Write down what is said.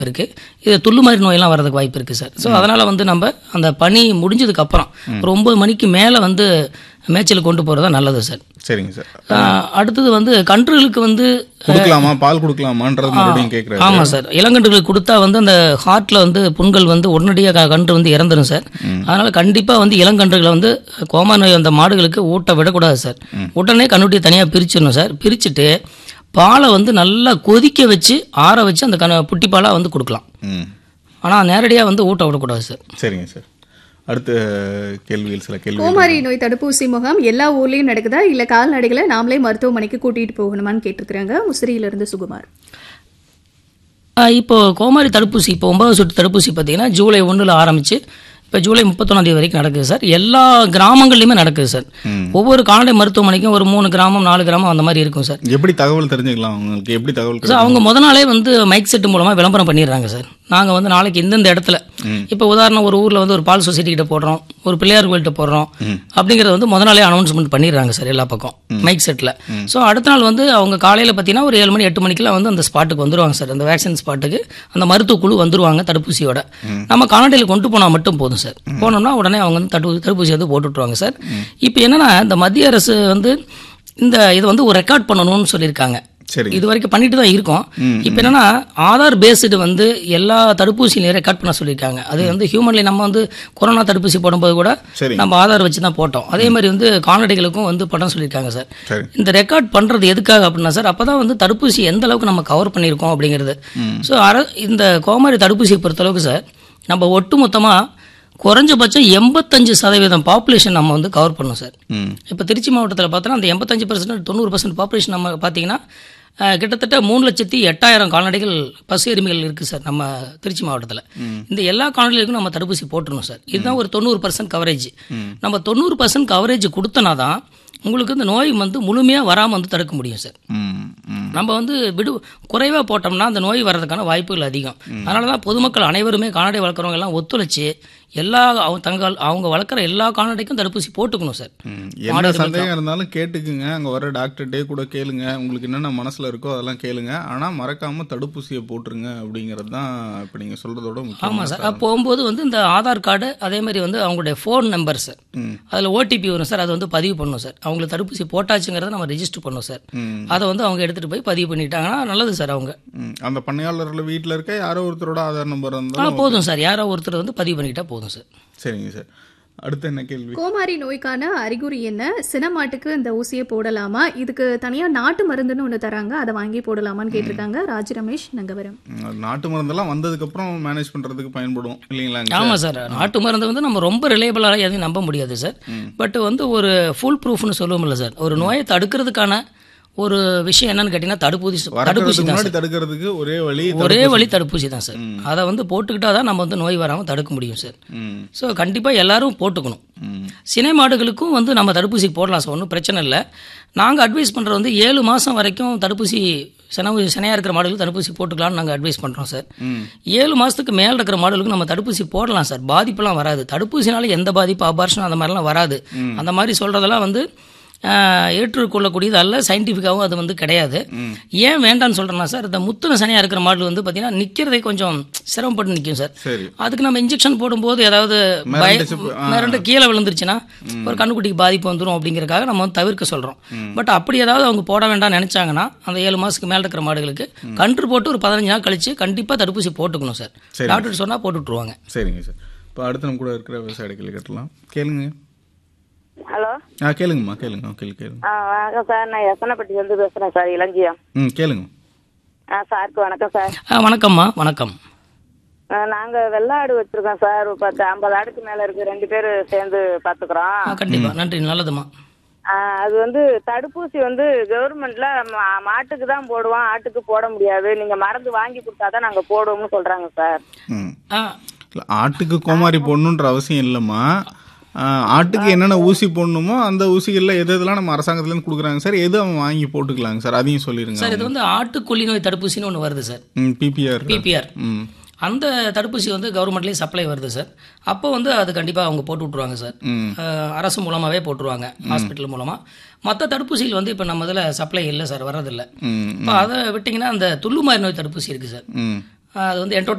இருக்கு இது துள்ளு மாதிரி நோயெல்லாம் வர்றதுக்கு வாய்ப்பு இருக்கு சார் ஸோ அதனால வந்து நம்ம அந்த பனி முடிஞ்சதுக்கு அப்புறம் ஒரு ஒன்பது மணிக்கு மேலே வந்து மேய்ச்சல் கொண்டு போகிறது தான் நல்லது சார் சரிங்க சார் ஆஹ் அடுத்தது வந்து கன்றுகளுக்கு வந்து கொடுக்கலாமா பால் கொடுக்கலாமான்றது மறுபடியும் கேட்குறாரு ஆமாம் சார் இளங்கன்றுகளுக்கு கொடுத்தா வந்து அந்த ஹார்ட்டில் வந்து புண்கள் வந்து உடனடியாக கன்று வந்து இறந்துரும் சார் அதனால் கண்டிப்பாக வந்து இளங்கன்றுகளை வந்து கோமா நோய் அந்த மாடுகளுக்கு ஊட்ட விடக்கூடாது சார் உடனே கண்ணுட்டியை தனியாக பிரிச்சிடணும் சார் பிரிச்சுட்டு பாலை வந்து நல்லா கொதிக்க வச்சு ஆற வச்சு அந்த கண புட்டி பாலாக வந்து கொடுக்கலாம் ம் ஆனால் நேரடியாக வந்து ஊட்ட விடக்கூடாது சார் சரிங்க சார் அடுத்த கேள்வியில் சில கேள்வி கோமாரி நோய் தடுப்பூசி முகாம் எல்லா ஊர்லயும் நடக்குதா இல்ல கால்நடைகளை நாமளே மருத்துவமனைக்கு கூட்டிட்டு போகணுமான்னு கேட்டிருக்கிறாங்க முசிறியில இருந்து சுகுமார் ஆஹ் இப்போ கோமாரி தடுப்பூசி இப்போ ஒன்பதாவது சொட்டு தடுப்பூசி பார்த்தீங்கன்னா ஜூலை ஒன்றில் ஆரம்பிச்சு இப்போ ஜூலை முப்பத்தொன்னாம் தேதி வரைக்கும் நடக்குது சார் எல்லா கிராமங்கள்லையுமே நடக்குது சார் ஒவ்வொரு கால்நடை மருத்துவமனைக்கும் ஒரு மூணு கிராமம் நாலு கிராமம் அந்த மாதிரி இருக்கும் சார் எப்படி தகவல் தெரிஞ்சுக்கலாம் உங்களுக்கு எப்படி தகவல் சார் அவங்க முத நாளே வந்து மைக் செட் மூலமாக விளம்பரம் பண்ணிடுறாங்க சார் நாங்கள் வந்து நாளைக்கு இந்தந்த இடத்துல இப்போ உதாரணம் ஒரு ஊரில் வந்து ஒரு பால் சொசைட்டி கிட்ட போடுறோம் ஒரு பிள்ளையார் கோயில்கிட்ட போடுறோம் அப்படிங்கிறத வந்து முத நாளே அனௌன்ஸ்மெண்ட் பண்ணிடுறாங்க சார் எல்லா பக்கம் மைக் செட்டில் ஸோ அடுத்த நாள் வந்து அவங்க காலையில் பார்த்தீங்கன்னா ஒரு ஏழு மணி எட்டு மணிக்கெல்லாம் வந்து அந்த ஸ்பாட்டுக்கு வந்துருவாங்க சார் அந்த வேக்சின் ஸ்பாட்டுக்கு அந்த மருத்துவ குழு வந்துருவாங்க தடுப்பூசியோட நம்ம கால்நடையில் கொண்டு போனால் மட்டும் போதும் சார் போனோம்னா உடனே அவங்க வந்து தடுப்பு தடுப்பூசி வந்து போட்டுட்ருவாங்க சார் இப்போ என்னன்னா இந்த மத்திய அரசு வந்து இந்த இதை வந்து ஒரு ரெக்கார்ட் பண்ணணும்னு சொல்லியிருக்காங்க சரி இது வரைக்கும் பண்ணிட்டு தான் இருக்கோம் இப்போ என்னன்னா ஆதார் பேஸ்டு வந்து எல்லா தடுப்பூசியிலையும் ரெக்கார்ட் பண்ண சொல்லியிருக்காங்க அது வந்து ஹியூமன்லி நம்ம வந்து கொரோனா தடுப்பூசி போடும்போது கூட சரி. நம்ம ஆதார் வச்சு தான் போட்டோம் அதே மாதிரி வந்து கால்நடைகளுக்கும் வந்து பண்ண சொல்லியிருக்காங்க சார் சரி இந்த ரெக்கார்ட் பண்றது எதுக்காக அப்படின்னா சார் அப்பதான் வந்து தடுப்பூசி எந்த அளவுக்கு நம்ம கவர் பண்ணியிருக்கோம் அப்படிங்கிறது ஸோ அர இந்த கோமாரி தடுப்பூசியை பொறுத்தளவுக்கு சார் நம்ம ஒட்டுமொத்தமா குறைஞ்சபட்சம் எண்பத்தஞ்சு சதவீதம் பாப்புலேஷன் நம்ம வந்து கவர் பண்ணோம் சார் ம் இப்போ திருச்சி மாவட்டத்தில் பார்த்தோன்னா அந்த எண்பத்தஞ்சு பர்சன்ட் தொண்ணூறு பர்சன்ட் பாப்புலேஷன் நம்ம பார்த்தீங்கன்னா அஹ், கிட்டத்தட்ட மூணு லட்சத்தி எட்டாயிரம் கால்நடைகள் பசு எருமைகள் இருக்குது சார் நம்ம திருச்சி மாவட்டத்தில் இந்த எல்லா கால்நடைகளுக்கும் நம்ம தடுப்பூசி போட்டுருணும் சார் இதுதான் ஒரு தொண்ணூறு பர்சன்ட் கவரேஜ் நம்ம தொண்ணூறு பர்சன்ட் கவரேஜ் கொடுத்தனா தான் உங்களுக்கு இந்த நோய் வந்து முழுமையாக வராமல் வந்து தடுக்க முடியும் சார் ம் ம் நம்ம வந்து விடு குறைவாக போட்டோம்னா அந்த நோய் வர்றதுக்கான வாய்ப்புகள் அதிகம் அதனால தான் பொதுமக்கள் அனைவருமே கால்நடை வளர்க்குறவங்க எல்லாம் ஒத்துழைச்சு எல்லா அவங்க தங்கள் அவங்க வளர்க்குற எல்லா கால்நடைக்கும் தடுப்பூசி போட்டுக்கணும் சார் ம். என்ன சந்தேகம் இருந்தாலும் கேட்டுக்குங்க அங்க வர டாக்டர்கிட்டே கூட கேளுங்க உங்களுக்கு என்னென்ன மனசுல இருக்கோ அதெல்லாம் கேளுங்க ஆனா மறக்காம தடுப்பூசியை போட்டுருங்க அப்படிங்கிறது தான் இப்ப நீங்க சொல்றதோட முக்கியம் ஆமாம் சார் அப்போ போகும்போது வந்து இந்த ஆதார் கார்டு அதே மாதிரி வந்து அவங்களுடைய ஃபோன் நம்பர் சார் அதில் ஓடிபி வரும் சார் அதை வந்து பதிவு பண்ணணும் சார் அவங்களுக்கு தடுப்பூசி போட்டாச்சுங்கிறத நம்ம ரெஜிஸ்டர் பண்ணணும் சார் அதை வந்து அவங்க எடுத்துகிட்டு போய் பதிவு பண்ணிட்டாங்கன்னா நல்லது சார் அவங்க ம். அந்த பண்ணையாளர்கள் வீட்ல இருக்க யாரோ ஒருத்தரோட ஆதார் நம்பர் ஆ இருந்தாலும் போதும் சார் யாரோ ஒருத்தர் வந்து பதிவு பண்ணிட்டா போதும் சார் சரிங்க சார் அடுத்து என்ன கேள்வி கோமாரி நோய்க்கான அறிகுறி என்ன சினமாட்டுக்கு இந்த ஊசியை போடலாமா இதுக்கு தனியா நாட்டு மருந்துன்னு ஒண்ணு தராங்க அதை வாங்கி போடலாமான்னு கேட்டிருக்காங்க ராஜ் ரமேஷ் நங்கவரம் ம், அது நாட்டு மருந்தெல்லாம் வந்ததுக்கு அப்புறம் மேனேஜ் பண்றதுக்கு பயன்படும் இல்லைங்களா ஆமாம் சார் நாட்டு மருந்து வந்து நம்ம ரொம்ப ரிலேபிளாக எதையும் நம்ப முடியாது சார் பட் வந்து ஒரு ஃபுல் ப்ரூஃப்னு சொல்லுவோம்ல சார் ஒரு நோயை தடுக்கிறதுக்கான ஒரு விஷயம் என்னன்னு கேட்டிங்கன்னா தடுப்பூசி தடுப்பூசி வரக்கிறதுக்கு தான் முன்னாடி தடுக்கிறதுக்கு ஒரே வழி ஒரே வழி தடுப்பூசி தான் சார் அதை வந்து போட்டுக்கிட்டா தான் நம்ம வந்து நோய் வராமல் தடுக்க முடியும் சார் ம் ஸோ கண்டிப்பாக எல்லாரும் போட்டுக்கணும் ம் சினை மாடுகளுக்கும் வந்து நம்ம தடுப்பூசி போடலாம் சார் ஒன்றும் பிரச்சனை இல்லை நாங்கள் அட்வைஸ் பண்ணுறது வந்து ஏழு மாதம் வரைக்கும் தடுப்பூசி சினவு சினையாக இருக்கிற மாடுகளுக்கு தடுப்பூசி போட்டுக்கலாம்னு நாங்கள் அட்வைஸ் பண்ணுறோம் சார் ஏழு மாதத்துக்கு மேலே இருக்கிற மாடுகளுக்கு நம்ம தடுப்பூசி போடலாம் சார் பாதிப்பெல்லாம் வராது தடுப்பூசினால எந்த பாதிப்பு அபார்ஷன் அந்த மாதிரிலாம் வராது அந்த மாதிரி சொல்கிறதெல்லாம் வந்து ஆஹ், ஏற்றுக்கொள்ளக்கூடியது அல்ல சயின்டிஃபிக்காகவும் அது வந்து கிடையாது ஏன் வேண்டாம்னு சொல்கிறேன்னா சார் இந்த முத்துன சனியாக இருக்கிற மாடு வந்து பார்த்தீங்கன்னா நிற்கிறதே கொஞ்சம் சிரமப்பட்டு நிற்கும் சார் சரி அதுக்கு நம்ம இன்ஜெக்ஷன் போடும்போது ஏதாவது பய மிரண்டு கீழே விழுந்துருச்சுன்னா ஒரு கண்ணுக்குட்டிக்கு பாதிப்பு வந்துடும் அப்படிங்கறதுக்காக நம்ம வந்து தவிர்க்க சொல்றோம் பட் அப்படி ஏதாவது அவங்க போட வேண்டாம்னு நினைச்சாங்கன்னா அந்த ஏழு மாசத்துக்கு மேல இருக்கிற மாடுகளுக்கு கன்று போட்டு ஒரு பதினஞ்சு நாள் கழிச்சு கண்டிப்பா தடுப்பூசி போட்டுக்கணும் சார் டாக்டர் சொன்னா போட்டு விட்டுருவாங்க சரிங்க சார் இப்போ அடுத்து நம்ம கூட இருக்கிற விவசாய கேள்வி கேட்டலாம் கேளுங்க ஹலோ ஆ கேளுங்கம்மா கேளுங்க ஆ, கேளு கேளுங்க ஆ வணக்கம் சார் நான் எசனப்பட்டிலேருந்து பேசுகிறேன் சார் இளஞ்சியம் ம் கேளுங்க ஆ சாருக்கு வணக்கம் சார் ஆ, வணக்கம்மா வணக்கம் நாங்கள் வெள்ளாடு வச்சுருக்கோம் சார் ஒரு பத்து ஐம்பது ஆடுக்கு மேலே இருக்குது ரெண்டு பேர் சேர்ந்து பார்த்துக்குறோம் ஆ, கண்டிப்பா நன்றி நல்லதும்மா அது வந்து தடுப்பூசி வந்து கவர்மெண்ட்ல மாட்டுக்கு தான் போடுவோம் ஆட்டுக்கு போட முடியாது நீங்கள் மருந்து வாங்கி கொடுத்தா தான் நாங்கள் போடுவோம்னு சொல்கிறாங்க சார் ம் ஆ, இல்ல, ஆட்டுக்கு கோமாரி போடணுன்ற அவசியம் இல்லைம்மா ஆ, ஆட்டுக்கு என்னென்ன ஊசி போடணுமோ அந்த ஊசிகளில் எது எதெல்லாம் நம்ம அரசாங்கத்துலேருந்து கொடுக்குறாங்க சார் எது அவன் வாங்கி போட்டுக்கலாங்க சார் அதையும் சொல்லிடுங்க சார் இது வந்து ஆட்டுக்கொல்லி நோய் தடுப்பூசின்னு ஒன்று வருது சார் ம் பிபிஆர் பிபிஆர் ம் அந்த தடுப்பூசி வந்து கவர்மெண்ட்லேயே சப்ளை வருது சார் அப்போ வந்து அது கண்டிப்பாக அவங்க போட்டு விட்ருவாங்க சார் ம் அஹ், அரசு மூலமாகவே போட்டுருவாங்க ஹாஸ்பிட்டல் மூலமாக மற்ற தடுப்பூசிகள் வந்து இப்போ நம்ம இதில் சப்ளை இல்லை சார் வர்றதில்லை ம் இப்போ அதை விட்டிங்கன்னா அந்த துள்ளுமாரி நோய் தடுப்பூசி இருக்குது சார் ம் அது வந்து என்டோ